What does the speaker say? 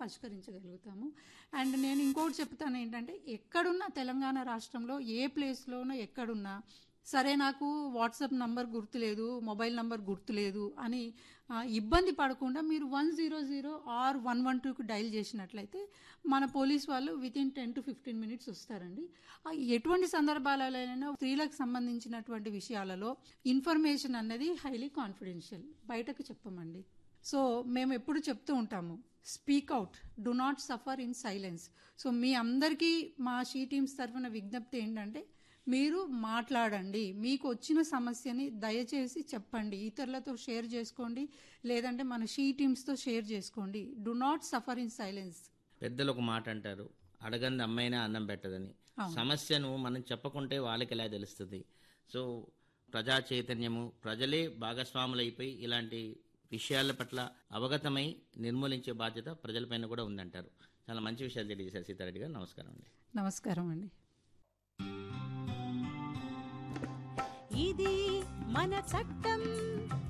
పరిష్కరించగలుగుతాము and నేను ఇంకోటి చెప్తాను ఏంటంటే ఎక్కడున్నా తెలంగాణ రాష్ట్రంలో ఏ ప్లేస్లోనో ఎక్కడున్నా సరే నాకు వాట్సాప్ నంబర్ గుర్తులేదు మొబైల్ నంబర్ గుర్తులేదు అని ఆ, ఇబ్బంది పడకుండా మీరు one zero zero R one one టూకి డైల్ చేసినట్లయితే మన పోలీస్ వాళ్ళు within ten to fifteen minutes వస్తారండి ఆ, ఎటువంటి సందర్భాలైనా స్త్రీలకు సంబంధించినటువంటి విషయాలలో ఇన్ఫర్మేషన్ అన్నది హైలీ కాన్ఫిడెన్షియల్ బయటకు చెప్పమండి సో మేము ఎప్పుడు చెప్తూ ఉంటాము speak out do not suffer in silence so మీ అందరికీ మా షీ టీమ్స్ తరఫున విజ్ఞప్తి ఏంటంటే మీరు మాట్లాడండి మీకు వచ్చిన సమస్యని దయచేసి చెప్పండి ఇతరులతో షేర్ చేసుకోండి లేదంటే మన షీ టీమ్స్తో షేర్ చేసుకోండి do not suffer in silence పెద్దలు ఒక మాట అంటారు అడగంది అమ్మైనా అన్నం పెట్టదని సమస్యను మనం చెప్పకుంటే వాళ్ళకి ఎలా తెలుస్తుంది సో ప్రజా చైతన్యము ప్రజలే భాగస్వాములైపోయి ఇలాంటి విషయాల పట్ల అవగతమై నిర్మూలించే బాధ్యత ప్రజలపైన కూడా ఉందంటారు చాలా మంచి విషయాలు తెలియజేశారు సీతారెడ్డి గారు నమస్కారం అండి నమస్కారం అండి ఇది మన చట్టం